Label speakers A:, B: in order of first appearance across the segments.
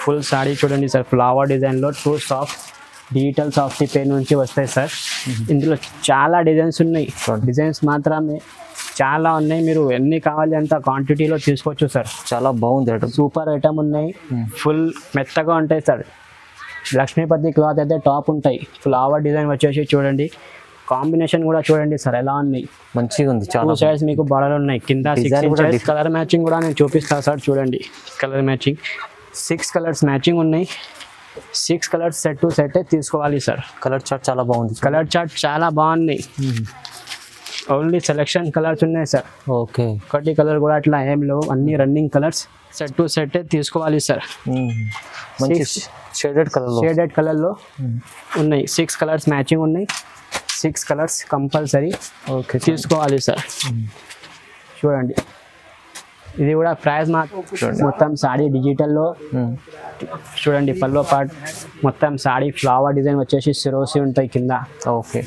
A: Full sari చూడండి sir flower డిజైన్లో too soft digital soft పే నుంచి వస్తాయి సార్ ఇందులో చాలా డిజైన్స్ ఉన్నాయి డిజైన్స్ మాత్రమే చాలా ఉన్నాయి మీరు ఎన్ని కావాలి అంత క్వాంటిటీలో తీసుకోవచ్చు సార్
B: చాలా బాగుంది ఐటమ్
A: సూపర్ ఐటమ్ ఉన్నాయి ఫుల్ మెత్తగా ఉంటాయి సార్ లక్ష్మీపతి క్లాత్ అయితే టాప్ ఉంటాయి ఫ్లవర్ డిజైన్ వచ్చేసి చూడండి కాంబినేషన్ కూడా చూడండి సార్ ఎలా ఉన్నాయి
B: మంచిగా ఉంది
A: టూ
B: చాలా
A: సైడ్స్ మీకు బడలు ఉన్నాయి కింద సిక్స్
B: Design కూడా
A: ఇంచెస్ కలర్ మ్యాచింగ్ కూడా నేను చూపిస్తాను సార్ చూడండి colour matching six colours matching ఉన్నాయి six colours set to set తీసుకోవాలి సార్
B: కలర్ చార్ట్ చాలా బాగుంది
A: కలర్ చార్ట్ చాలా బాగున్నాయి ఓన్లీ సెలెక్షన్ కలర్స్ ఉన్నాయి సార్
B: ఓకే
A: ఒకటి కలర్ కూడా అట్లా ఏం లేవు అన్ని running colours set to set తీసుకోవాలి సార్
B: మంచి
A: Six.
B: షేడెడ్ కలర్ లో
A: షేడెడ్ కలర్లో ఉన్నాయి సిక్స్ కలర్స్ మ్యాచింగ్ ఉన్నాయి సిక్స్ కలర్స్ కంపల్సరీ
B: ఓకే
A: తీసుకోవాలి సార్ చూడండి ఇది కూడా ప్రైస్ మాత్రం మొత్తం సాడీ డిజిటల్లో చూడండి పల్లో పార్ట్ మొత్తం సాడీ ఫ్లవర్ డిజైన్ వచ్చేసి సిరోసి ఉంటాయి కింద
B: ఓకే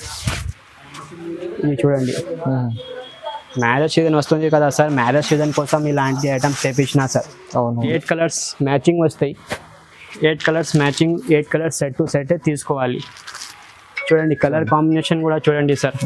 A: ఇది చూడండి మ్యారేజ్ సీజన్ వస్తుంది కదా సార్ మ్యారేజ్ సీజన్ కోసం ఇలాంటి ఐటమ్స్ తెప్పించిన సార్
B: అవును
A: ఎయిట్ కలర్స్ మ్యాచింగ్ వస్తాయి eight colours matching eight colours set to set తీసుకోవాలి చూడండి కలర్ కాంబినేషన్ కూడా చూడండి సార్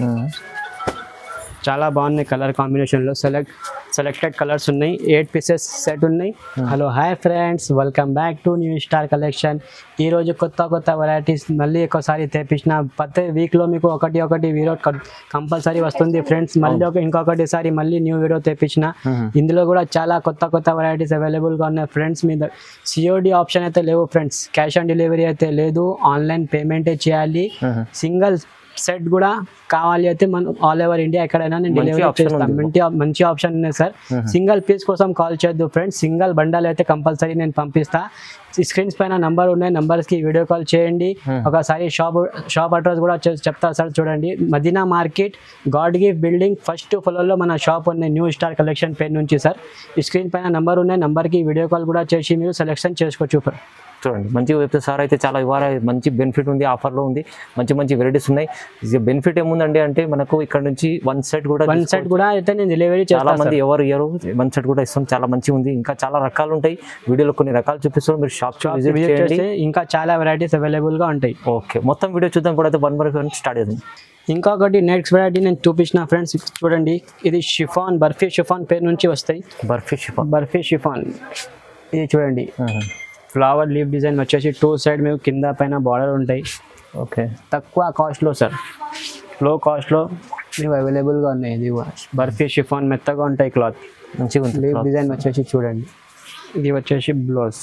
A: చాలా బాగున్నాయి కలర్ కాంబినేషన్లో సెలెక్ట్ సెలెక్టెడ్ కలర్స్ ఉన్నాయి ఎయిట్ పీసెస్ సెట్ ఉన్నాయి hello hi friends welcome back to new star collection ఈరోజు కొత్త కొత్త వెరైటీస్ మళ్ళీ ఒకసారి తెప్పించిన ప్రతి వీక్లో మీకు ఒకటి ఒకటి వీడియో కంపల్సరీ వస్తుంది ఫ్రెండ్స్ మళ్ళీ ఒక ఇంకొకటిసారి మళ్ళీ న్యూ వీడియో తెప్పించిన ఇందులో కూడా చాలా కొత్త కొత్త వెరైటీస్ అవైలబుల్గా ఉన్నాయి ఫ్రెండ్స్ మీద సిఓడి ఆప్షన్ అయితే లేవు ఫ్రెండ్స్ క్యాష్ ఆన్ డెలివరీ అయితే లేదు ఆన్లైన్ పేమెంటే చేయాలి సింగిల్ సెట్ కూడా కావాలి అయితే మనం ఆల్ ఓవర్ ఇండియా ఎక్కడైనా నేను
B: మంచి
A: డెలివరీ
B: option
A: చేస్తాను
B: ఉంది.
A: మంచి మంచి ఆప్షన్ ఉన్నాయి సార్ సింగిల్ పీస్ కోసం కాల్ చేయొద్దు ఫ్రెండ్స్ సింగిల్ బండల్ అయితే కంపల్సరీ నేను పంపిస్తా స్క్రీన్స్ పైన నంబర్ ఉన్నాయి numbers కి వీడియో కాల్ చేయండి ఒకసారి షాప్ షాప్ అడ్రస్ కూడా చె- చెప్తా సార్ చూడండి Madina market God gift building first ఫ్లోర్లో మన షాప్ ఉంది న్యూ స్టార్ కలెక్షన్ పేరు నుంచి సార్ స్క్రీన్ పైన నంబర్ ఉన్నాయి నంబర్కి వీడియో కాల్ కూడా చేసి మీరు సెలెక్షన్ చేసుకోవచ్చు ఫ్రెండ్
B: చూడండి మంచిగా చెప్తే సార్ అయితే చాలా ఇవాళ మంచి బెనిఫిట్ ఉంది ఆఫర్లో ఉంది మంచి మంచి వెరైటీస్ ఉన్నాయి బెనిఫిట్ ఏముందండి అంటే మనకు ఇక్కడ నుంచి వన్ సెట్ కూడా
A: వన్ సెట్ కూడా అయితే నేను డెలివరీ
B: చాలా
A: చేస్తాను
B: మంది ఎవరు ఇయ్యరు వన్ సెట్ కూడా ఇస్తాం చాలా మంచిగా ఉంది ఇంకా చాలా రకాలు ఉంటాయి వీడియోలో కొన్ని రకాలు చూపిస్తాం మీరు షాప్ విజిట్
A: విజిట్
B: చేయండి
A: చేస్తే ఇంకా చాలా వెరైటీస్ అవైలబుల్గా ఉంటాయి
B: ఓకే మొత్తం వీడియో చూద్దాం కూడా అయితే వన్ బై వన్ స్టార్ట్ చేద్దాం
A: ఇంకొకటి నెక్స్ట్ వెరైటీ నేను చూపించిన ఫ్రెండ్స్ చూడండి ఇది షిఫాన్ బర్ఫీ షిఫాన్ పేరు నుంచి వస్తాయి
B: బర్ఫీ షిఫాన్
A: బర్ఫీ షిఫాన్ ఇది చూడండి ఫ్లవర్ లీఫ్ డిజైన్ వచ్చేసి టూ సైడ్ మీకు కింద పైన బార్డర్ ఉంటాయి
B: ఓకే
A: తక్కువ కాస్ట్లో సార్ లో కాస్ట్లో మీకు అవైలబుల్గా ఉన్నాయి ఇది కూడా బర్ఫీ షిఫాన్ మెత్తగా ఉంటాయి క్లాత్
B: మంచిగా ఉంది
A: లీఫ్ డిజైన్ వచ్చేసి చూడండి ఇది వచ్చేసి బ్లౌజ్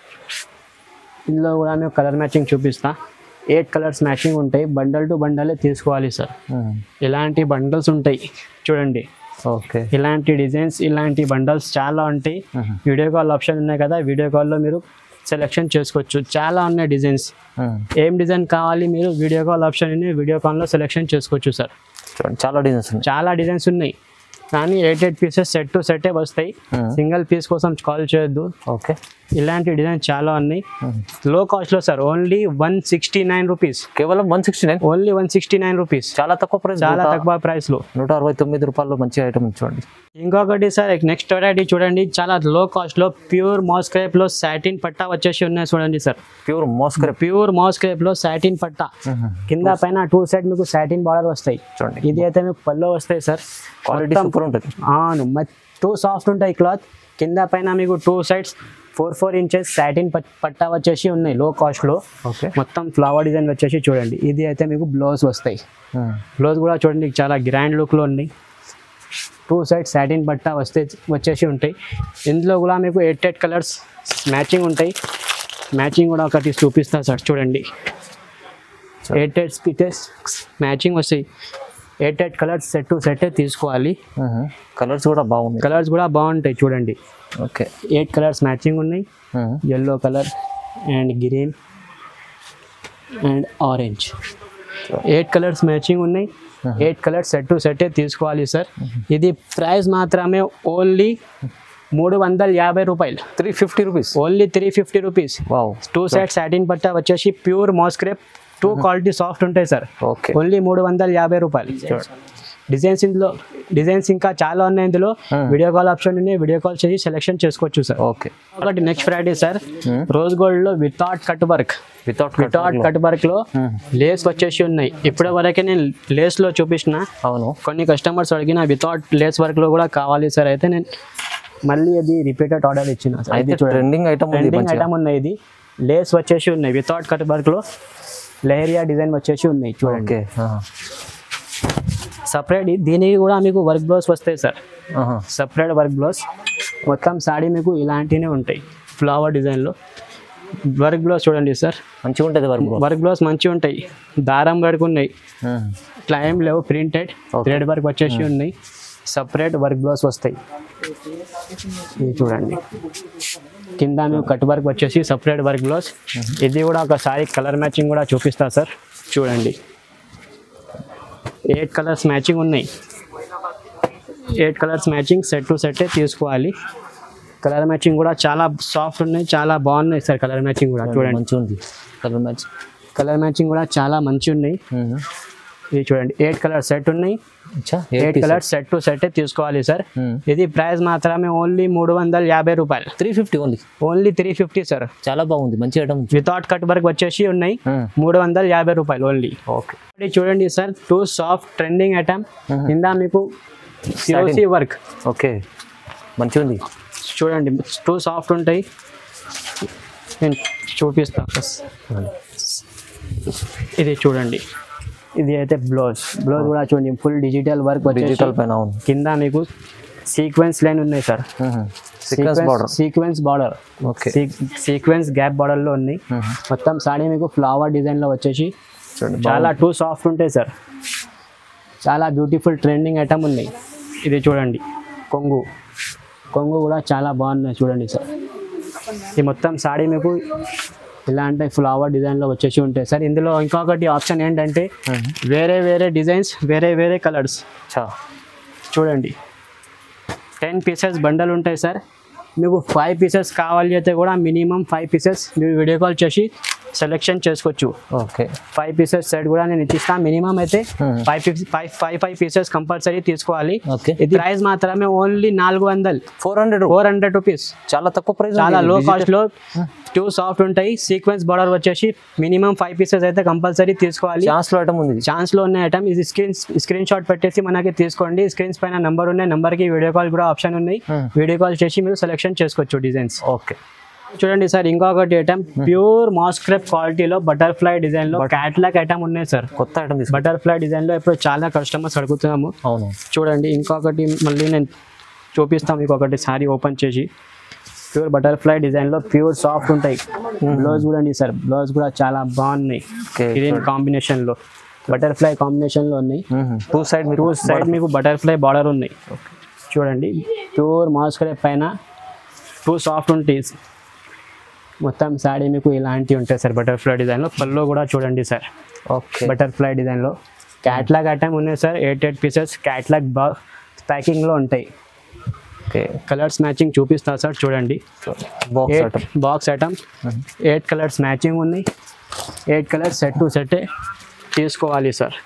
A: ఇందులో కూడా మేము కలర్ మ్యాచింగ్ చూపిస్తా ఎయిట్ కలర్స్ మ్యాచింగ్ ఉంటాయి బండల్ టు బండలే తీసుకోవాలి సార్ ఇలాంటి బండల్స్ ఉంటాయి చూడండి
B: ఓకే
A: ఇలాంటి డిజైన్స్ ఇలాంటి బండల్స్ చాలా ఉంటాయి వీడియో కాల్ ఆప్షన్ ఉన్నాయి కదా వీడియో కాల్లో మీరు సెలెక్షన్ చేసుకోవచ్చు చాలా ఉన్నాయి డిజైన్స్ ఏం డిజైన్ కావాలి మీరు వీడియో కాల్ ఆప్షన్ ఉన్నాయి వీడియో కాల్లో సెలెక్షన్ చేసుకోవచ్చు సార్
B: చూడండి చాలా డిజైన్స్ ఉన్నాయి
A: చాలా డిజైన్స్ ఉన్నాయి కానీ eight eight pieces set to సెటే వస్తాయి సింగిల్ పీస్ కోసం కాల్ చేయొద్దు
B: ఓకే
A: ఇలాంటి డిజైన్ చాలా ఉన్నాయి లో కాస్ట్లో sir only one sixty nine rupees
B: కేవలం one sixty nine
A: only one sixty nine rupees
B: చాలా తక్కువ ప్రైస్
A: చాలా తక్కువ ప్రైస్లో
B: నూట అరవై తొమ్మిది రూపాయలు మంచి ఐటమ్ చూడండి
A: ఇంకొకటి సార్ నెక్స్ట్ వెరైటీ చూడండి చాలా లో కాస్ట్లో ప్యూర్ మాస్క్రేప్లో సాటిన్ పట్టా వచ్చేసి ఉన్నాయి చూడండి సార్
B: ప్యూర్ మోస్కర్
A: ప్యూర్ మాస్క్రేప్లో సాటిన్ పట్టా కింద పైన టూ సైడ్ మీకు సాటిన్ బార్డర్ వస్తాయి
B: చూడండి
A: ఇది అయితే మీకు పళ్ళు వస్తాయి సార్
B: క్వాలిటీ
A: మొత్తం
B: సూపర్ ఉంటుంది
A: అవును టూ సాఫ్ట్ ఉంటాయి క్లాత్ కింద పైన మీకు two sides four four inches satin పట్టా వచ్చేసి ఉన్నాయి లో కాస్ట్లో
B: ఓకే
A: మొత్తం ఫ్లవర్ డిజైన్ వచ్చేసి చూడండి ఇది అయితే మీకు బ్లౌజ్ వస్తాయి బ్లౌజ్ కూడా చూడండి చాలా గ్రాండ్ లుక్లో ఉన్నాయి టూ సైడ్ సాటిన్ బట్ట వస్తే వచ్చేసి ఉంటాయి ఇందులో కూడా మీకు ఎయిట్ ఎయిట్ కలర్స్ మ్యాచింగ్ ఉంటాయి మ్యాచింగ్ కూడా ఒకటి చూపిస్తా సార్ చూడండి ఎయిట్ ఎయిట్ స్పీటెస్ మ్యాచింగ్ వస్తాయి eight eight colours set to set తీసుకోవాలి
B: కలర్స్ కూడా బాగుంది
A: కలర్స్ కూడా బాగుంటాయి చూడండి
B: ఓకే
A: ఎయిట్ కలర్స్ మ్యాచింగ్ ఉన్నాయి yellow colour and green and orange eight colours matching ఉన్నాయి eight colours set to set తీసుకోవాలి సార్ ఇది ప్రైస్ మాత్రమే ఓన్లీ మూడు వందల యాభై రూపాయలు
B: three fifty rupees
A: only three fifty rupees
B: wow
A: two side satin పట్టా వచ్చేసి pure moss crepe too quality soft ఉంటాయి సార్
B: ఓకే
A: ఓన్లీ మూడు వందల యాభై రూపాయలు డిజైన్స్ ఇందులో డిజైన్స్ ఇంకా చాలా ఉన్నాయి ఇందులో
B: Hmm.
A: వీడియో కాల్ ఆప్షన్ ఉన్నాయి వీడియో కాల్ చేసి సెలెక్షన్ చేసుకోవచ్చు సార్
B: ఓకే
A: ఒకటి next Friday sir rose gold లో without cut work
B: without
A: without cut work లో లేస్ వచ్చేసి ఉన్నాయి ఇప్పటి వరకే నేను లేస్ లో చూపించిన
B: అవును
A: కొన్ని కస్టమర్స్ అడిగిన వితౌట్ లేస్ వర్క్ లో కూడా కావాలి సార్ అయితే నేను మళ్ళీ అది రిపీటెడ్ ఆర్డర్ ఇచ్చిన సార్
B: అయితే ట్రెండింగ్ ఐటమ్ ఉంది
A: ట్రెండింగ్
B: మంచిగా
A: ఐటమ్ ఉన్నాయి ఇది లేస్ వచ్చేసి ఉన్నాయి వితౌట్ కట్ వర్క్ లో లెహరియా డిజైన్ వచ్చేసి ఉన్నాయి చూడండి
B: ఓకే
A: సపరేట్ దీనికి కూడా మీకు వర్క్ బ్లౌజ్ వస్తాయి సార్ సపరేట్ వర్క్ బ్లౌజ్ మొత్తం సాడీ మీకు ఇలాంటివే ఉంటాయి ఫ్లవర్ డిజైన్లో వర్క్ బ్లౌజ్ చూడండి సార్
B: మంచిగా ఉంటుంది వర్క్
A: వర్క్ బ్లౌజ్ మంచిగా ఉంటాయి దారం వర్క్ ఉన్నాయి ఇట్లా ఏం లేవు ప్రింటెడ్ థ్రెడ్ వర్క్ వచ్చేసి ఉన్నాయి సపరేట్ వర్క్ బ్లౌజ్ వస్తాయి ఇది చూడండి కింద మీకు కట్ వర్క్ వచ్చేసి సపరేట్ వర్క్ బ్లౌజ్ ఇది కూడా ఒకసారి కలర్ మ్యాచింగ్ కూడా చూపిస్తా సార్ చూడండి ఎయిట్ కలర్స్ మ్యాచింగ్ ఉన్నాయి eight colours matching set to సెట్టే తీసుకోవాలి కలర్ మ్యాచింగ్ కూడా చాలా సాఫ్ట్ ఉన్నాయి చాలా బాగున్నాయి సార్ కలర్ మ్యాచింగ్ కూడా చూడండి
B: మంచిగా ఉంది కలర్ మ్యాచ్
A: కలర్ మ్యాచింగ్ కూడా చాలా మంచి ఉన్నాయి ఇది చూడండి ఎయిట్ కలర్ సెట్ ఉన్నాయి eight colour set to set తీసుకోవాలి సార్ ఇది ప్రైస్ మాత్రమే ఓన్లీ మూడు వందల యాభై రూపాయలు
B: three fifty only
A: only three fifty sir
B: చాలా బాగుంది మంచి ఐటమ్
A: వితౌట్ కట్ వర్క్ వచ్చేసి ఉన్నాయి మూడు వందల యాభై రూపాయలు ఓన్లీ
B: ఓకే
A: ఇది చూడండి sir too soft trending item కింద మీకు సిఓసి వర్క్
B: ఓకే మంచిగా ఉంది
A: చూడండి టూ సాఫ్ట్ ఉంటాయి నేను చూపిస్తా ఇది చూడండి ఇది అయితే బ్లౌజ్ బ్లౌజ్ కూడా చూడండి ఫుల్ డిజిటల్ వర్క్
B: డిజిటల్
A: వచ్చేసి
B: పైన ఉంది
A: కింద మీకు సీక్వెన్స్ లైన్ ఉన్నాయి sir
B: sequence border
A: sequence border
B: okay
A: sequence gap border లో ఉన్నాయి మొత్తం సాడీ మీకు ఫ్లవర్ డిజైన్ లో వచ్చేసి
B: చూడండి
A: చాలా టూ సాఫ్ట్ ఉంటాయి సార్ చాలా బ్యూటిఫుల్ ట్రెండింగ్ ఐటమ్ ఉన్నాయి ఇది చూడండి కొంగు కొంగు కూడా చాలా బాగున్నాయి చూడండి సార్ ఇది మొత్తం సాడీ మీకు ఇలాంటి ఫ్లవర్ డిజైన్లో వచ్చేసి ఉంటాయి సార్ ఇందులో ఇంకొకటి ఆప్షన్ ఏంటంటే వేరే వేరే డిజైన్స్ వేరే వేరే కలర్స్
B: చా
A: చూడండి టెన్ పీసెస్ బండల్ ఉంటాయి సార్ మీకు ఫైవ్ పీసెస్ కావాలి అయితే కూడా మినిమం ఫైవ్ పీసెస్ మీరు వీడియో కాల్ చేసి సెలెక్షన్ చేసుకోవచ్చు
B: ఓకే
A: ఫైవ్ పీసెస్ సెట్ కూడా నేను ఇచ్చిస్తాను మినిమం అయితే
B: Hmm.
A: Five five five five pieces compulsory తీసుకోవాలి
B: ఓకే
A: ఇది ప్రైస్ మాత్రమే ఓన్లీ నాలుగు వందలు
B: four hundred
A: four hundred rupees
B: చాలా తక్కువ ప్రైస్
A: చాలా లో కాస్ట్ లో టూ సాఫ్ట్ ఉంటాయి సీక్వెన్స్ బార్డర్ వచ్చేసి మినిమం ఫైవ్ పీసెస్ అయితే కంపల్సరీ తీసుకోవాలి
B: ఛాన్స్ లో ఐటమ్ ఉంది
A: ఛాన్స్ లో ఉన్న ఐటమ్ ఇది స్క్రీన్ స్క్రీన్ షాట్ పెట్టేసి మనకి తీసుకోండి స్క్రీన్స్ పైన నంబర్ ఉన్నాయి నంబర్ కి వీడియో కాల్ కూడా ఆప్షన్ ఉన్నాయి
B: Hmm.
A: వీడియో కాల్ చేసి మీరు సెలెక్షన్ చేసుకోవచ్చు డిజైన్స్
B: ఓకే
A: చూడండి సార్ ఇంకొకటి ఐటమ్ ప్యూర్ మాస్క్రెప్ క్వాలిటీలో బటర్ఫ్లై డిజైన్ లో క్యాట్లాగ్ ఐటమ్ ఉన్నాయి సార్
B: కొత్త ఐటమ్ తీసుకు
A: బటర్ఫ్లై డిజైన్ లో ఇప్పుడు చాలా కస్టమర్స్ అడుగుతున్నాము
B: అవును
A: చూడండి ఇంకొకటి మళ్ళీ నేను చూపిస్తాం ఇంకొకటి సారీ ఓపెన్ చేసి ప్యూర్ బటర్ఫ్లై డిజైన్ లో ప్యూర్ సాఫ్ట్ ఉంటాయి బ్లౌజ్ చూడండి సార్ బ్లౌజ్ కూడా చాలా బాగున్నాయి
B: ఓకే
A: గ్రీన్ కాంబినేషన్ లో బటర్ఫ్లై కాంబినేషన్ లో ఉన్నాయి
B: టూ సైడ్ మీరు
A: టూ సైడ్ మీకు బటర్ఫ్లై బార్డర్ ఉన్నాయి చూడండి ప్యూర్ మాస్క్రేప్ పైన టూ సాఫ్ట్ ఉంటాయి మొత్తం సాడీ మీకు ఇలాంటివి ఉంటాయి సార్ బటర్ఫ్లై డిజైన్లో పళ్ళు కూడా చూడండి సార్
B: ఓకే
A: బటర్ఫ్లై డిజైన్లో క్యాట్లాగ్ ఐటమ్ ఉన్నాయి sir eight eight pieces catalogue బా ప్యాకింగ్లో ఉంటాయి
B: ఓకే
A: కలర్స్ మ్యాచింగ్ చూపిస్తా సార్ చూడండి
B: box
A: eight
B: item
A: box item eight colours matching ఉన్నాయి eight colours set to set తీసుకోవాలి సార్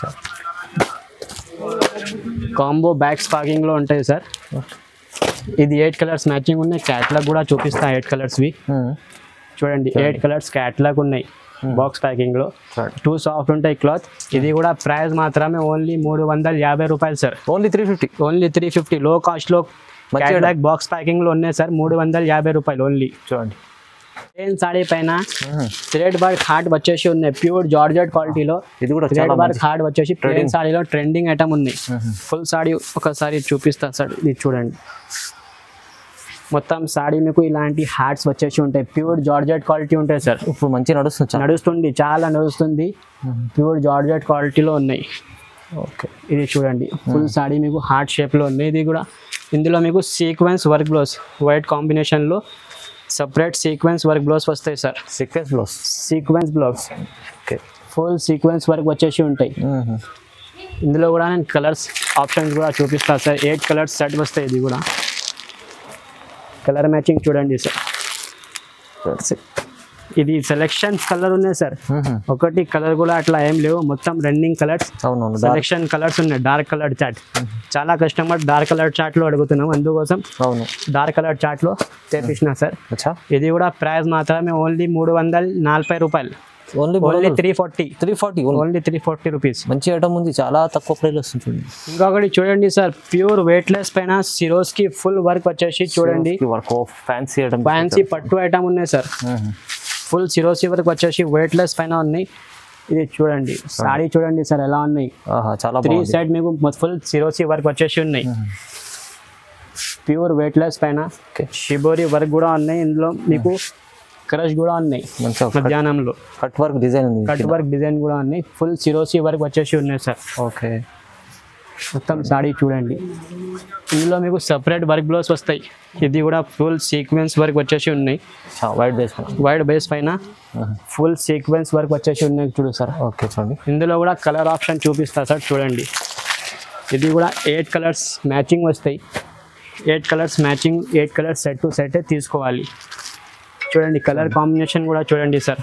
A: కాంబో బ్యాగ్స్ ప్యాకింగ్లో ఉంటాయి సార్ ఇది ఎయిట్ కలర్స్ మ్యాచింగ్ ఉన్నాయి క్యాట్లాగ్ కూడా చూపిస్తా ఎయిట్ కలర్స్వి చూడండి ఎయిట్ కలర్స్ క్యాట్లాగ్ ఉన్నాయి బాక్స్ ప్యాకింగ్లో టూ సాఫ్ట్ ఉంటాయి క్లాత్ ఇది కూడా ప్రైస్ మాత్రమే ఓన్లీ మూడు వందల యాభై రూపాయలు sir
B: only three fifty
A: only three fifty low కాస్ట్లో
B: మంచిగా
A: క్యాట్లాగ్ బాక్స్ ప్యాకింగ్లో ఉన్నాయి సార్ మూడు వందల యాభై రూపాయలు ఓన్లీ
B: చూడండి
A: సేమ్ సాడీ పైన థ్రెడ్ వర్క్ హార్ట్ వచ్చేసి ఉన్నాయి ప్యూర్ జార్జెట్ క్వాలిటీలో
B: ఇది కూడా
A: థ్రెడ్
B: చాలా
A: వర్క్ హార్ట్ వచ్చేసి ప్లెయిన్ సాడీలో ట్రెండింగ్ ఐటమ్ ఉంది ఫుల్ సాడీ ఒకసారి చూపిస్తా సార్ ఇది చూడండి మొత్తం సాడీ మీకు ఇలాంటి హ్యాట్స్ వచ్చేసి ఉంటాయి ప్యూర్ జార్జెట్ క్వాలిటీ ఉంటాయి సార్
B: ఇప్పుడు మంచిగా నడుస్తుంది చాలా
A: నడుస్తుంది చాలా నడుస్తుంది ప్యూర్ జార్జెట్ క్వాలిటీలో ఉన్నాయి
B: ఓకే
A: ఇది చూడండి ఫుల్ సాడీ మీకు హార్ట్ షేప్లో ఉంది ఇది కూడా ఇందులో మీకు సీక్వెన్స్ వర్క్ బ్లౌజ్ వైట్ కాంబినేషన్లో సపరేట్ సీక్వెన్స్ వర్క్ బ్లౌజ్ వస్తాయి sir
B: sequence blouse
A: sequence blouse
B: okay
A: full sequence work వచ్చేసి ఉంటాయి ఇందులో కూడా నేను కలర్స్ ఆప్షన్స్ కూడా చూపిస్తాను సార్ ఎయిట్ కలర్స్ సెట్ వస్తాయి ఇది కూడా కలర్ మ్యాచింగ్ చూడండి సార్ ఇది సెలెక్షన్ కలర్ ఉన్నాయి సార్ ఒకటి కలర్ కూడా అట్లా ఏం లేవు మొత్తం రన్నింగ్ కలర్స్
B: అవునవును డా-
A: సెలెక్షన్ కలర్స్ ఉన్నాయి డార్క్ కలర్ చాట్ చాలా కస్టమర్ డార్క్ కలర్ చాట్లో అడుగుతున్నాం అందుకోసం
B: అవును
A: డార్క్ కలర్ చాట్లో తెప్పించిన సార్
B: అచ్చా
A: ఇది కూడా ప్రైస్ మాత్రమే ఓన్లీ మూడు వందల నలభై రూపాయలు
B: only
A: only three forty
B: three forty
A: only three forty rupees
B: మంచి ఐటమ్ ఉంది చాలా తక్కువ ప్రైస్ వస్తుంది చూడండి
A: ఇంకొకటి చూడండి సార్ ప్యూర్ వెయిట్లెస్ పైన సిరోస్ కి ఫుల్ వర్క్ వచ్చేసి చూడండి
B: వర్క్ ఫ్యాన్సీ ఐటమ్
A: ఫ్యాన్సీ పట్టు ఐటమ్ ఉన్నాయి సార్ ఫుల్ సిరోసి వరకు వచ్చేసి వెయిట్లెస్ పైన ఉన్నాయి ఇది చూడండి సాడీ చూడండి సార్ ఎలా ఉన్నాయి
B: ఆహా చాలా
A: త్రీ
B: బాగుంది
A: సైడ్ మీకు ఫుల్ సిరోసి వర్క్ వచ్చేసి ఉన్నాయి ప్యూర్ వెయిట్లెస్ పైన
B: ఓకే
A: షిబోరి వర్క్ కూడా ఉన్నాయి ఇందులో మీకు క్రష్ కూడా ఉన్నాయి
B: మంచిగా
A: మధ్యాహ్నంలో
B: కట్ వర్క్ డిజైన్ ఉంది
A: కట్ వర్క్ డిజైన్ కూడా ఉన్నాయి ఫుల్ సిరోసి వర్క్ వచ్చేసి ఉన్నాయి సార్
B: ఓకే
A: మొత్తం సాడీ చూడండి ఇందులో మీకు సపరేట్ వర్క్ బ్లౌజ్ వస్తాయి ఇది కూడా ఫుల్ సీక్వెన్స్ వర్క్ వచ్చేసి ఉన్నాయి
B: వైట్ బేస్
A: వైడ్ బేస్ పైన ఫుల్ సీక్వెన్స్ వర్క్ వచ్చేసి ఉన్నాయి చూడు సార్
B: ఓకే చూడండి
A: ఇందులో కూడా కలర్ ఆప్షన్ చూపిస్తా సార్ చూడండి ఇది కూడా ఎయిట్ కలర్స్ మ్యాచింగ్ వస్తాయి eight colours matching eight colours set to set తీసుకోవాలి చూడండి కలర్ కాంబినేషన్ కూడా చూడండి సార్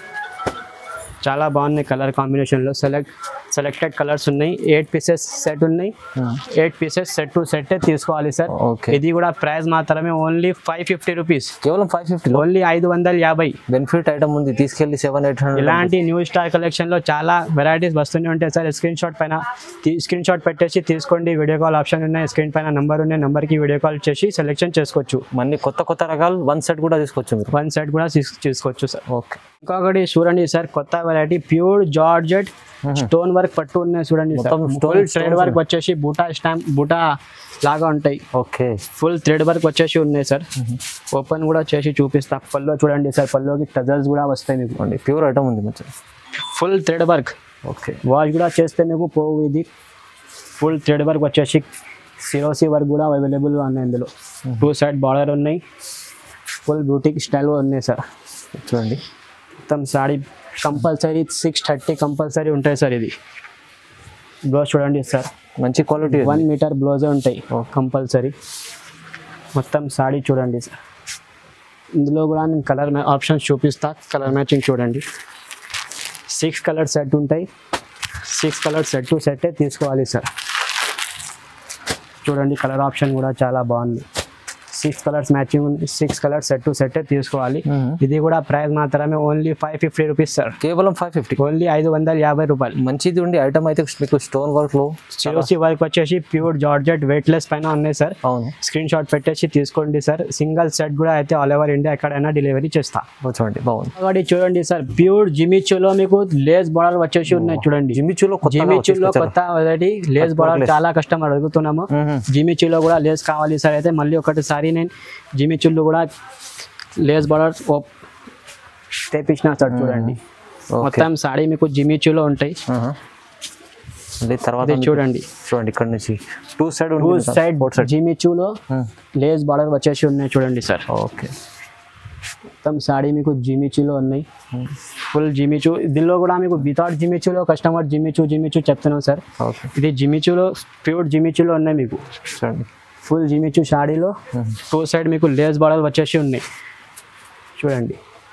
A: చాలా బాగున్నాయి కలర్ కాంబినేషన్లో సెలెక్ట్ సెలెక్టెడ్ కలర్స్ ఉన్నాయి ఎయిట్ పీసెస్ సెట్ ఉన్నాయి eight pieces set to set తీసుకోవాలి సార్
B: ఓకే
A: ఇది కూడా ప్రైస్ మాత్రమే ఓన్లీ ఫైవ్ ఫిఫ్టీ రూపీస్
B: కేవలం ఫైవ్ ఫిఫ్టీలో
A: ఓన్లీ ఐదు వందల యాభై
B: బెనిఫిట్ ఐటమ్ ఉంది తీసుకెళ్ళి సెవెన్ ఎయిట్ హండ్రెడ్
A: ఇలాంటి న్యూ స్టార్ కలెక్షన్ లో చాలా వెరైటీస్ వస్తూనే ఉంటాయి సార్ స్క్రీన్ షాట్ పైన స్క్రీన్ షాట్ పెట్టేసి తీసుకోండి వీడియో కాల్ ఆప్షన్ ఉన్నాయి స్క్రీన్ పైన నంబర్ ఉన్నాయి number కి వీడియో కాల్ చేసి సెలెక్షన్ చేసుకోవచ్చు
B: మళ్ళీ కొత్త కొత్త రకాలు వన్ సెట్ కూడా తీసుకోవచ్చు మీరు
A: వన్ సెట్ కూడా తీస్- తీసుకోవచ్చు సార్
B: ఓకే
A: ఇంకొకటి చూడండి సార్ కొత్త variety pure georgette stone work పట్టు ఉన్నాయి చూడండి సార్
B: మొత్తం stone-
A: ఫుల్ థ్రెడ్ వర్క్ వచ్చేసి బూటా స్టాంప్ బూటా లాగా ఉంటాయి
B: ఓకే
A: ఫుల్ థ్రెడ్ వర్క్ వచ్చేసి ఉన్నాయి సార్ ఓపెన్ కూడా చేసి చూపిస్తా పల్లో చూడండి సార్ పల్లోకి టజల్స్ కూడా వస్తాయి మీకు
B: అండి ప్యూర్ ఐటమ్ ఉంది మంచిగా
A: full thread work
B: okay
A: wash కూడా చేస్తే మీకు పోవు ఇది ఫుల్ థ్రెడ్ వర్క్ వచ్చేసి సిరోసి వర్క్ కూడా అవైలబుల్గా ఉన్నాయి ఇందులో టూ సైడ్ బార్డర్ ఉన్నాయి ఫుల్ బ్యూటిక్ స్టైల్ ఉన్నాయి సార్
B: చూడండి
A: మొత్తం sari compulsory six thirty compulsory ఉంటాయి సార్ ఇది బ్లౌజ్ చూడండి సార్
B: మంచి క్వాలిటీ
A: వన్ మీటర్ బ్లౌజే ఉంటాయి కంపల్సరీ మొత్తం సాడీ చూడండి సార్ ఇందులో కూడా నేను కలర్ ఆప్షన్స్ చూపిస్తా కలర్ మ్యాచింగ్ చూడండి సిక్స్ కలర్ సెట్ ఉంటాయి సిక్స్ కలర్ సెట్ టు సెట్టే తీసుకోవాలి సార్ చూడండి కలర్ ఆప్షన్ కూడా చాలా బాగుంది సిక్స్ కలర్స్ మ్యాచింగ్ ఉంది సిక్స్ కలర్స్ సెట్ టు సెట్టే తీసుకోవాలి ఇది కూడా ప్రైస్ మాత్రమే only five fifty rupees sir
B: కేవలం ఫైవ్ ఫిఫ్టీ
A: ఓన్లీ ఐదు వందల యాభై రూపాయలు
B: మంచిది ఉండి ఐటమ్ అయితే మీకు స్టోన్ వర్క్ లో
A: సిరోసి వర్క్ వచ్చేసి ప్యూర్ జార్జెట్ వెయిట్లెస్ పైన ఉన్నాయి సార్
B: అవును
A: స్క్రీన్ షాట్ పెట్టేసి తీసుకోండి సార్ సింగల్ సెట్ కూడా అయితే ఆల్ ఓవర్ ఇండియా ఎక్కడైనా డెలివరీ చేస్తా
B: ఓ చూడండి బాగుంది
A: ఒకటి చూడండి సార్ ప్యూర్ జిమిచ్యూలో మీకు లేస్ బార్డర్ వచ్చేసి ఉన్నాయి చూడండి
B: జిమ్మిచూలో కొత్త
A: జిమిచ్యూలో కొత్త వెరైటీ లేస్ బార్డర్ చాలా కస్టమర్ అడుగుతున్నాము జిమిచ్యూలో కూడా లేస్ కావాలి సార్ అయితే మళ్ళీ ఒకటిసారి నేను జిమిచ్యూలో కూడా లేస్ బార్డర్ తెప్పించిన సార్ చూడండి మొత్తం సాడీ మీకు జిమిచ్యూలో ఉంటాయి
B: మళ్ళీ తర్వాత
A: ఇది
B: మీకు
A: చూడండి
B: చూడండి ఇక్కడ నుంచి టూ సైడ్
A: టూ
B: ఉంటుంది
A: సైడ్ జిమిచ్యూలో లేస్ బార్డర్ వచ్చేసి ఉన్నాయి చూడండి సార్
B: ఓకే
A: మొత్తం సాడీ మీకు జిమిచూలో ఉన్నాయి ఫుల్ జిమిచూ దీనిలో కూడా మీకు వితౌట్ జిమిచూలో కస్టమర్ జిమిచూ జిమిచూ చెప్తున్నాం సార్
B: ఓకే
A: ఇది జిమిచూలో ప్యూర్ జిమిచూలో ఉన్నాయి మీకు
B: చూడండి
A: ఫుల్ జిమిచూ సాడీలో టూ సైడ్ మీకు లేస్ బార్డర్ వచ్చేసి ఉన్నాయి చూడండి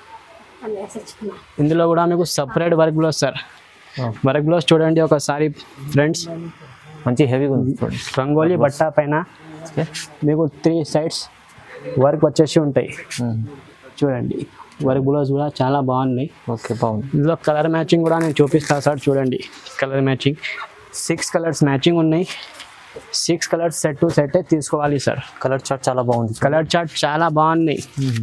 A: ఇందులో కూడా మీకు separate work blouse sir work blouse చూడండి ఒకసారి ఫ్రెండ్స్
B: మంచి హెవీగా ఉంది చూడండి
A: రంగోలీ బట్ట పైన మీకు త్రీ సైడ్స్ వర్క్ వచ్చేసి ఉంటాయి చూడండి వర్క్ బ్లౌజ్ కూడా చాలా బాగున్నాయి
B: ఓకే బాగుంది
A: ఇందులో కలర్ మ్యాచింగ్ కూడా నేను చూపిస్తాను సార్ చూడండి colour matching six colours matching ఉన్నాయి six colours set to set తీసుకోవాలి సార్
B: కలర్ చార్ట్ చాలా బాగుంది
A: కలర్ చార్ట్ చాలా బాగున్నాయి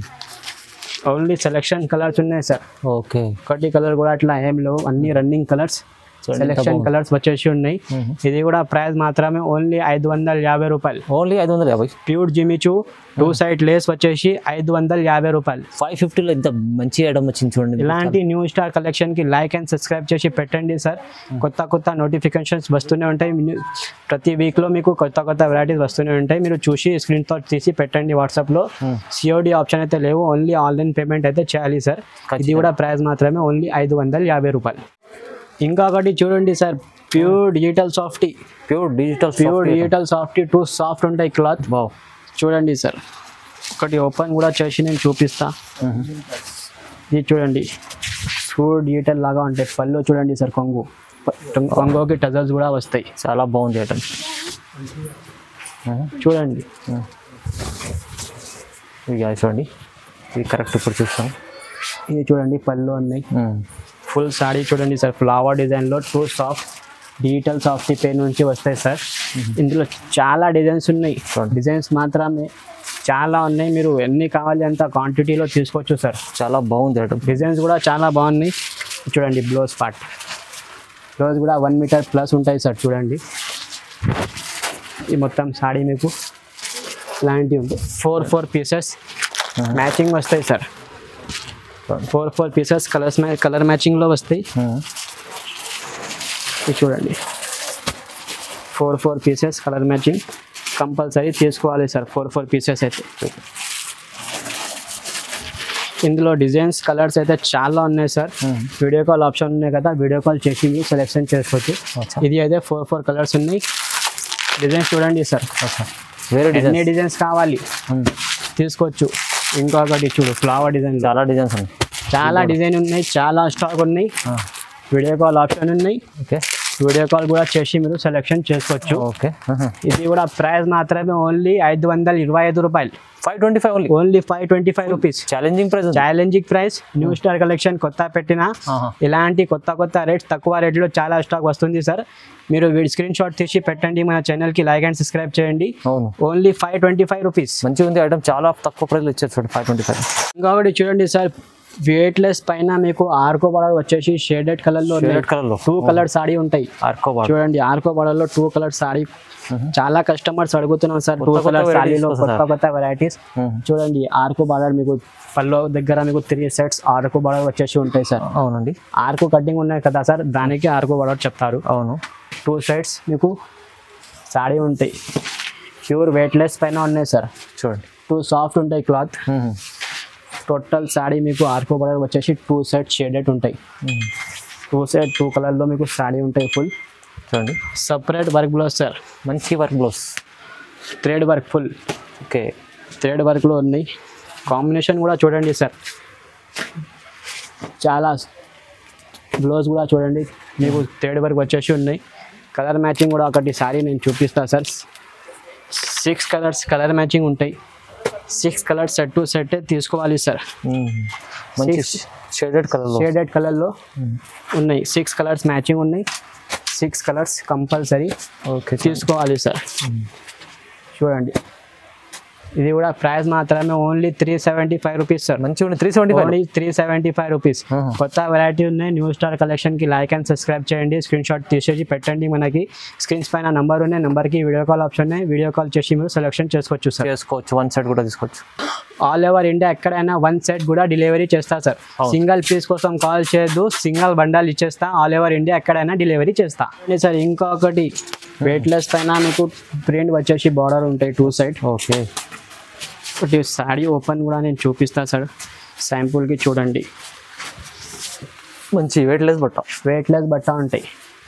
A: ఓన్లీ సెలెక్షన్ కలర్స్ ఉన్నాయి సార్
B: ఓకే
A: ఒకటి కలర్ కూడా అట్లా ఏం లేవు అన్ని రన్నింగ్ కలర్స్ సెలెక్షన్ కలర్స్ వచ్చేసి ఉన్నాయి ఇది కూడా ప్రైస్ మాత్రమే ఓన్లీ ఐదు వందల యాభై రూపాయలు
B: ఓన్లీ ఐదు వందల యాభై
A: pure Jimmy Choo two side lace వచ్చేసి ఐదు వందల యాభై రూపాయలు
B: ఫైవ్ ఫిఫ్టీలో ఇంత మంచి ఐటమ్ వచ్చింది చూడండి
A: ఇలాంటి న్యూ స్టార్ కలెక్షన్ కి లైక్ అండ్ సబ్స్క్రైబ్ చేసి పెట్టండి సార్ కొత్త కొత్త నోటిఫికేషన్స్ వస్తూనే ఉంటాయి మీ- ప్రతి వీక్ లో మీకు కొత్త కొత్త వెరైటీస్ వస్తూనే ఉంటాయి మీరు చూసి స్క్రీన్ తో తీసి పెట్టండి వాట్సాప్ లో సిఓడి ఆప్షన్ అయితే లేవు ఓన్లీ ఆన్లైన్ పేమెంట్ అయితే చేయాలి సార్ ఇది కూడా ప్రైస్ మాత్రమే ఓన్లీ ఐదు వందల యాభై రూపాయలు ఇంకొకటి చూడండి sir pure digital softy
B: pure digital
A: pure digital softy too soft ఉంటాయి క్లాత్
B: బావ్
A: చూడండి సార్ ఒకటి ఓపెన్ కూడా చేసి నేను చూపిస్తా ఇది చూడండి షూ డీటెయిల్ లాగా ఉంటాయి పళ్ళు చూడండి సార్ కొంగు ప- కొంగుకి టజల్స్ కూడా వస్తాయి
B: చాలా బాగుంది ఐటమ్
A: చూడండి
B: ఇది guys చూడండి ఇది కరెక్ట్ ఇప్పుడు చూస్తాం
A: ఇది చూడండి పళ్ళు ఉన్నాయి ఫుల్ సాడీ చూడండి సార్ ఫ్లవర్ డిజైన్లో టూ సాఫ్ట్ డిజిటల్ సాఫ్ట్ పే నుంచి వస్తాయి సార్ ఇందులో చాలా డిజైన్స్ ఉన్నాయి
B: చూడండి.
A: డిజైన్స్ మాత్రమే చాలా ఉన్నాయి మీరు ఎన్ని కావాలి అంత క్వాంటిటీలో తీసుకోవచ్చు సార్
B: చాలా బాగుంది ఐటమ్
A: డిజైన్స్ కూడా చాలా బాగున్నాయి చూడండి బ్లౌజ్ పార్ట్ బ్లౌజ్ కూడా వన్ మీటర్ ప్లస్ ఉంటాయి సార్ చూడండి ఈ మొత్తం సాడీ మీకు ఇలాంటివి ఉంటాయి ఫోర్ ఫోర్ పీసెస్ మ్యాచింగ్ వస్తాయి sir four four pieces colours colour మ్యాచింగ్లో వస్తాయి ఇది చూడండి four four pieces colour matching compulsory తీసుకోవాలి సార్ ఫోర్ ఫోర్ పీసెస్ అయితే ఇందులో డిజైన్స్ కలర్స్ అయితే చాలా ఉన్నాయి సార్ వీడియో కాల్ ఆప్షన్ ఉన్నాయి కదా వీడియో కాల్ చేసి మీరు సెలెక్షన్ చేసుకోవచ్చు ఇది అయితే ఫోర్ ఫోర్ కలర్స్ ఉన్నాయి డిజైన్స్ చూడండి సార్
B: వేరే
A: ఎన్ని
B: డిజైన్
A: డిజైన్స్ కావాలి తీసుకోవచ్చు ఇంకొకటి చూడు ఫ్లవర్ డిజైన్
B: చాలా డిజైన్స్ ఉన్నాయి
A: చాలా డిజైన్ ఉన్నాయి చాలా స్టాక్ ఉన్నాయి వీడియో కాల్ ఆప్షన్ ఉన్నాయి
B: ఓకే
A: వీడియో కాల్ కూడా చేసి మీరు సెలెక్షన్ చేసుకోవచ్చు
B: ఓకే
A: ఇది కూడా ప్రైస్ మాత్రమే ఓన్లీ ఐదు వందల ఇరవై ఐదు రూపాయలు
B: five twenty five only
A: only five twenty five rupees
B: challenging price
A: challenging price new star collection కొత్త పెట్టిన ఇలాంటి కొత్త కొత్త రేట్స్ తక్కువ రేట్లో చాలా స్టాక్ వస్తుంది సార్ మీరు స్క్రీన్ షాట్ తీసి పెట్టండి మన ఛానల్కి లైక్ అండ్ సబ్స్క్రైబ్ చేయండి
B: అవును
A: only five twenty five rupees
B: మంచిగా ఉంది ఐటమ్ చాలా తక్కువ ప్రైస్లో ఇచ్చారు చూడండి ఫైవ్ ట్వంటీ ఫైవ్
A: ఇంకొకటి చూడండి సార్ వెయిట్లెస్ పైన మీకు ఆర్కో బార్డర్ వచ్చేసి షేడెడ్ కలర్లో
B: రెడ్ కలర్లో
A: టూ కలర్ సాడీ ఉంటాయి
B: ఆర్కో బార్
A: చూడండి ఆర్కో బార్డర్లో టూ కలర్ సాడీ చాలా కస్టమర్స్ అడుగుతున్నాం సార్ టూ
B: కొత్త
A: కలర్
B: varieties
A: సాడీలో
B: వస్తాయి
A: కొత్త కొత్త వెరైటీస్ చూడండి ఆర్కో బార్డర్ మీకు పల్లో దగ్గర మీకు త్రీ సెట్స్ ఆర్కో బార్డర్ వచ్చేసి ఉంటాయి సార్
B: అవునండి
A: ఆర్కో కటింగ్ ఉన్నాయి కదా సార్ దానికి ఆర్కో బార్డర్ చెప్తారు
B: అవును
A: టూ సైడ్స్ మీకు సాడీ ఉంటాయి ప్యూర్ వెయిట్లెస్ పైన ఉన్నాయి సార్
B: చూడండి
A: టూ సాఫ్ట్ ఉంటాయి క్లాత్ టోటల్ సాడీ మీకు ఆర్కో బార్డర్ వచ్చేసి టూ సెట్ షేడెడ్ ఉంటాయి టూ సెట్ టూ కలర్లో మీకు సాడీ ఉంటాయి ఫుల్
B: చూడండి
A: సపరేట్ వర్క్ బ్లౌజ్ సార్
B: మంచి work blouse
A: thread work full
B: okay
A: thread వర్క్లో ఉన్నాయి కాంబినేషన్ కూడా చూడండి సార్ చాలా బ్లౌజ్ కూడా చూడండి మీకు థ్రెడ్ వర్క్ వచ్చేసి ఉన్నాయి కలర్ మ్యాచింగ్ కూడా ఒకటి సారీ నేను చూపిస్తా sir six colours colour matching ఉంటాయి six colours set to set తీసుకోవాలి సార్
B: మంచి
A: Six.
B: షేడెడ్ కలర్లో
A: షేడెడ్ కలర్లో ఉన్నాయి సిక్స్ కలర్స్ మ్యాచింగ్ ఉన్నాయి సిక్స్ కలర్స్ కంపల్సరీ
B: ఓకే
A: తీసుకోవాలి సార్ చూడండి ఇది కూడా ప్రైస్ మాత్రమే only three seventy five rupees sir
B: మంచిగా ఉంది three seventy five
A: only three seventy five rupees
B: Uh-huh.
A: కొత్త వెరైటీ ఉన్నాయి న్యూ స్టార్ కలెక్షన్కి లైక్ అండ్ సబ్స్క్రైబ్ చేయండి స్క్రీన్ షాట్ తీసేసి పెట్టండి మనకి స్క్రీన్స్ పైన నంబర్ ఉన్నాయి నెంబర్కి వీడియో కాల్ ఆప్షన్ ఉన్నాయి వీడియో కాల్ చేసి మీరు సెలెక్షన్ చేసుకోవచ్చు సార్
B: చేసుకోవచ్చు వన్ సైడ్ కూడా తీసుకోవచ్చు
A: ఆల్ ఓవర్ ఇండియా ఎక్కడైనా వన్ సెట్ కూడా డెలివరీ చేస్తా సార్
B: అవును.
A: సింగిల్ పీస్ కోసం కాల్ చేయొద్దు సింగిల్ బండల్ ఇచ్చేస్తా ఆల్ ఓవర్ ఇండియా ఎక్కడైనా డెలివరీ చేస్తా అండి సార్ ఇంకొకటి వెయిట్లెస్ పైన మీకు ప్రింట్ వచ్చేసి బార్డర్ ఉంటాయి టూ సైడ్
B: ఓకే
A: ఒకటి సాడీ ఓపెన్ కూడా నేను చూపిస్తా సార్ శాంపుల్కి చూడండి
B: మంచి వెయిట్లెస్ బట్ట
A: వెయిట్లెస్ బట్ట ఉంటాయి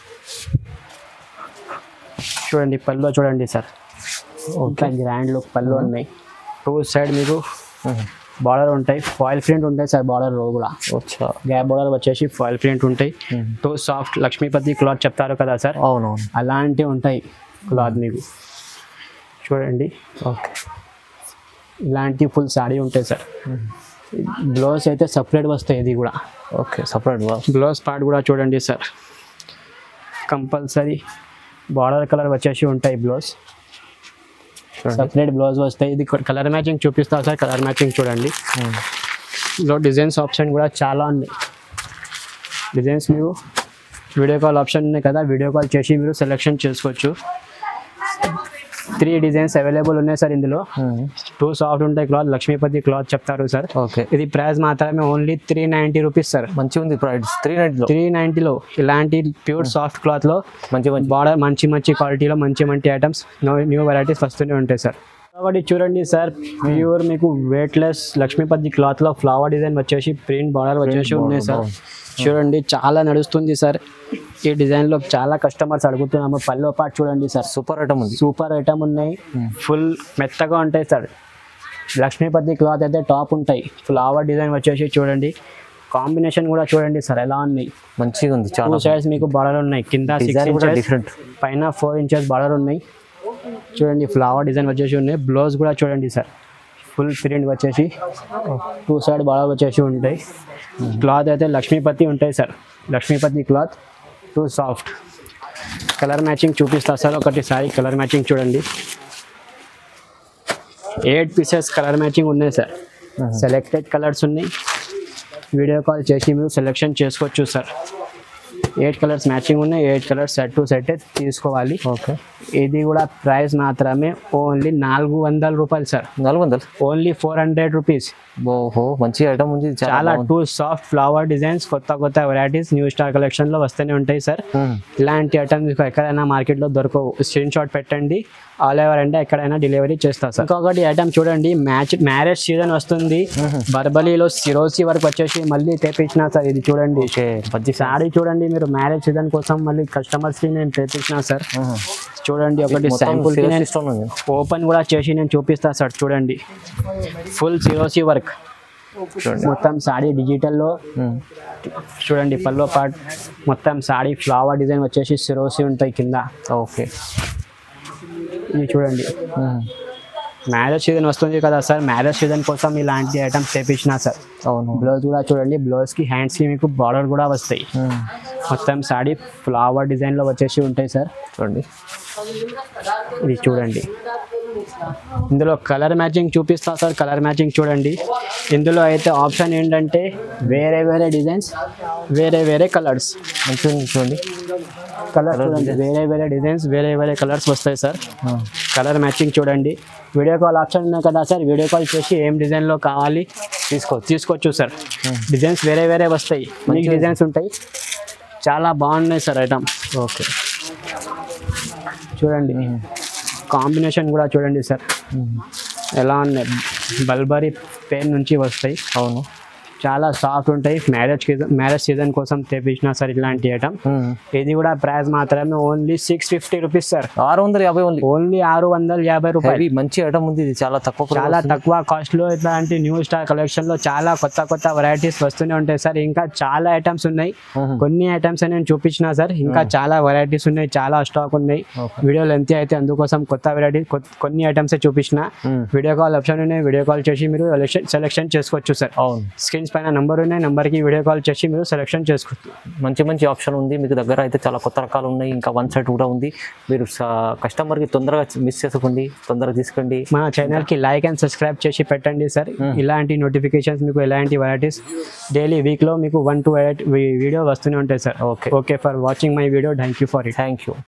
A: చూడండి పళ్ళు చూడండి సార్ ఇంకా గ్రాండ్ లుక్ పళ్ళు ఉన్నాయి టూ సైడ్ మీకు బార్డర్ ఉంటాయి ఫాయిల్ ప్రింట్ ఉంటాయి సార్ బార్డర్ కూడా
B: వచ్చా
A: గ్యాప్ బార్డర్ వచ్చేసి ఫాయిల్ ప్రింట్ ఉంటాయి టూ సాఫ్ట్ లక్ష్మీపతి క్లాత్ చెప్తారు కదా సార్
B: అవునవును
A: అలాంటివి ఉంటాయి క్లాత్ మీకు చూడండి
B: ఓకే
A: ఇలాంటి ఫుల్ సాడీ ఉంటాయి సార్ బ్లౌజ్ అయితే సపరేట్ వస్తాయి ఇది కూడా
B: ఓకే సపరేట్
A: బ్లౌజ్ పార్ట్ కూడా చూడండి సార్ కంపల్సరీ బార్డర్ కలర్ వచ్చేసి ఉంటాయి బ్లౌజ్
B: చూడండి
A: సపరేట్ బ్లౌజ్ వస్తాయి ఇది కలర్ మ్యాచింగ్ చూపిస్తా సార్ కలర్ మ్యాచింగ్ చూడండి ఇందులో డిజైన్స్ ఆప్షన్ కూడా చాలా ఉన్నాయి డిజైన్స్ మీరు వీడియో కాల్ ఆప్షన్ ఉన్నాయి కదా వీడియో కాల్ చేసి మీరు సెలెక్షన్ చేసుకోవచ్చు త్రీ డిజైన్స్ అవైలబుల్ ఉన్నాయి సార్ ఇందులో టూ సాఫ్ట్ ఉంటాయి క్లాత్ లక్ష్మీపతి క్లాత్ చెప్తారు సార్
B: ఓకే
A: ఇది ప్రైస్ మాత్రమే only three ninety rupees sir
B: మంచిగా ఉంది ప్రైస్ త్రీ నైన్టీలో
A: త్రీ నైంటీలో ఇలాంటి ప్యూర్ సాఫ్ట్ క్లాత్లో
B: మంచి మంచి
A: బార్డర్ మంచి మంచి క్వాలిటీలో మంచి మంచి ఐటమ్స్ న్యూ వెరైటీస్ వస్తూనే ఉంటాయి సార్ కాబట్టి చూడండి సార్ ప్యూర్ మీకు వెయిట్లెస్ లక్ష్మీపతి క్లాత్లో ఫ్లవర్ డిజైన్ వచ్చేసి ప్రింట్ బార్డర్ వచ్చేసి ఉన్నాయి సార్ చూడండి చాలా నడుస్తుంది సార్ ఈ డిజైన్లో చాలా కస్టమర్స్ అడుగుతున్నాము పల్లో పాటు చూడండి సార్
B: సూపర్ ఐటమ్ ఉంది
A: సూపర్ ఐటమ్ ఉన్నాయి ఫుల్ మెత్తగా ఉంటాయి సార్ లక్ష్మీపతి క్లాత్ అయితే టాప్ ఉంటాయి ఫ్లవర్ డిజైన్ వచ్చేసి చూడండి కాంబినేషన్ కూడా చూడండి సార్ ఎలా ఉన్నాయి
B: మంచిగా ఉంది
A: టూ
B: చాలా
A: సైడ్స్ మీకు బార్డర్ ఉన్నాయి కింద సిక్స్
B: డిజైన్ కూడా
A: ఇంచెస్
B: డిఫరెంట్
A: పైన ఫోర్ ఇంచెస్ బార్డర్ ఉన్నాయి చూడండి ఫ్లవర్ డిజైన్ వచ్చేసి ఉన్నాయి బ్లౌజ్ కూడా చూడండి సార్ ఫుల్ ప్రింట్ వచ్చేసి టూ సైడ్ బార్డర్ వచ్చేసి ఉంటాయి క్లాత్ అయితే లక్ష్మీపతి ఉంటాయి sir Lakshmipati cloth too soft colour matching చూపిస్తా సార్ ఒకటి సారీ కలర్ మ్యాచింగ్ చూడండి ఎయిట్ పీసెస్ కలర్ మ్యాచింగ్ ఉన్నాయి సార్ సెలెక్టెడ్ కలర్స్ ఉన్నాయి వీడియో కాల్ చేసి మీరు సెలెక్షన్ చేసుకోవచ్చు సార్ ఎయిట్ కలర్స్ మ్యాచింగ్ ఉన్నాయి eight colours set to set తీసుకోవాలి
B: ఓకే
A: ఇది కూడా ప్రైస్ మాత్రమే ఓన్లీ నాలుగు వందల రూపాయలు సార్
B: నాలుగు వందలు
A: ఓన్లీ ఫోర్ హండ్రెడ్ రూపీస్
B: ఓహో మంచి ఐటమ్ ఉంది చాలా
A: చాలా
B: బాగుంది.
A: టూ సాఫ్ట్ ఫ్లవర్ డిజైన్స్ కొత్త కొత్త వెరైటీస్ న్యూ స్టార్ కలెక్షన్ లో వస్తూనే ఉంటాయి సార్
B: మ్మ్.
A: ఇలాంటి ఐటమ్స్ మీకు ఎక్కడైనా మార్కెట్ లో దొరకవు స్క్రీన్ షాట్ పెట్టండి ఆల్ ఓవర్ అంటే ఎక్కడైనా డెలివరీ చేస్తా సార్ ఇంకొకటి ఐటమ్ చూడండి మ్యాచ్ మ్యారేజ్ సీజన్ వస్తుంది బర్బలీలో సిరోసి వరకు వచ్చేసి మళ్ళీ తెప్పించిన సార్ ఇది చూడండి
B: ఓకే మంచి
A: శారీ చూడండి మీరు మ్యారేజ్ సీజన్ కోసం మళ్ళీ కస్టమర్స్ కి నేను తెప్పించిన సార్
B: మ్మ్.
A: చూడండి ఒకటి
B: మొత్తం
A: శాంపుల్ కి
B: serious
A: నేను
B: system ఉంది
A: ఓపెన్ కూడా చేసి నేను చూపిస్తా సార్ చూడండి ఫుల్ సిరోసి వర్క్
B: చూడండి
A: మొత్తం సాడీ డిజిటల్లో
B: మ్మ్.
A: చూడండి పల్లో పార్ట్ మొత్తం సాడీ ఫ్లవర్ డిజైన్ వచ్చేసి సిరోసి ఉంటాయి కింద
B: ఓకే
A: ఇది చూడండి
B: మ్మ్.
A: మ్యారేజ్ సీజన్ వస్తుంది కదా సార్ మ్యారేజ్ సీజన్ కోసం ఇలాంటి ఐటమ్స్ తెప్పించిన సార్
B: అవును
A: బ్లౌజ్ కూడా చూడండి బ్లౌజ్కి హ్యాండ్స్కి మీకు బార్డర్ కూడా వస్తాయి
B: మ్మ్.
A: మొత్తం సాడీ ఫ్లవర్ డిజైన్లో వచ్చేసి ఉంటాయి సార్
B: చూడండి
A: ఇది చూడండి ఇందులో కలర్ మ్యాచింగ్ చూపిస్తా సార్ కలర్ మ్యాచింగ్ చూడండి ఇందులో అయితే ఆప్షన్ ఏంటంటే వేరే వేరే డిజైన్స్ వేరే వేరే కలర్స్
B: మంచిగా ఉంది చూడండి
A: కలర్ చూడండి వేరే వేరే డిజైన్స్ వేరే వేరే కలర్స్ వస్తాయి సార్
B: మ్మ్.
A: కలర్ మ్యాచింగ్ చూడండి వీడియో కాల్ ఆప్షన్ ఉన్నాయి కదా సార్ వీడియో కాల్ చేసి ఏం డిజైన్లో కావాలి తీసుకో తీసుకోవచ్చు సార్ డిజైన్స్ వేరే వేరే వస్తాయి మీకు డిజైన్స్ ఉంటాయి చాలా బాగున్నాయి సార్ ఐటమ్
B: ఓకే
A: చూడండి కాంబినేషన్ కూడా చూడండి సార్
B: మ్మ్.
A: ఎలా ఉన్నాయి బల్బరీ పెయిన్ నుంచి వస్తాయి
B: అవును
A: చాలా సాఫ్ట్ ఉంటాయి మ్యారేజ్ మ్యారేజ్ సీజన్ కోసం తెప్పించిన సార్ ఇలాంటి ఐటమ్
B: మ్మ్.
A: ఇది కూడా ప్రైస్ మాత్రమే only six fifty rupees sir
B: ఆరు వందల యాభై ఓన్లీ
A: ఓన్లీ ఆరు వందల యాభై రూపాయలు
B: హెవీ మంచి ఐటమ్ ఉంది ఇది చాలా తక్కువ price
A: చాలా
B: వస్తుంది.
A: తక్కువ కాస్ట్ లో ఇట్లాంటి న్యూ స్టార్ కలెక్షన్ లో చాలా కొత్త కొత్త వెరైటీస్ వస్తూనే ఉంటాయి సార్ ఇంకా చాలా ఐటమ్స్ ఉన్నాయి
B: మ్మ్.
A: కొన్ని ఐటమ్స్ నేను చూపించిన సార్ ఇంకా చాలా వెరైటీస్ ఉన్నాయి చాలా స్టాక్ ఉన్నాయి
B: Okay.
A: వీడియో లెంత్ అయితే అందుకోసం కొత్త వెరైటీ కొన్ని ఐటమ్స్ చూపించిన
B: మ్మ్.
A: వీడియో కాల్ ఆప్షన్ ఉన్నాయి వీడియో కాల్ చేసి మీరు సెలెక్షన్ చేసుకోవచ్చు సార్
B: అవును
A: స్క్రీన్స్ పైన నంబర్ ఉన్నాయి నంబర్కి వీడియో కాల్ చేసి మీరు సెలెక్షన్ చేసుకోవచ్చు
B: మంచి మంచి ఆప్షన్ ఉంది మీకు దగ్గర అయితే చాలా కొత్త రకాలు ఉన్నాయి ఇంకా వన్ సైడ్ కూడా ఉంది మీరు కస్టమర్కి తొందరగా మిస్ చేసుకోండి తొందరగా తీసుకోండి
A: మన ఛానల్కి లైక్ అండ్ సబ్స్క్రైబ్ చేసి పెట్టండి సార్ ఇలాంటి నోటిఫికేషన్స్ మీకు ఎలాంటి వెరైటీస్ డైలీ వీక్లో మీకు వన్ టూ వీడియో వస్తూనే ఉంటాయి sir
B: okay
A: okay for watching my video thank you for it
B: thank you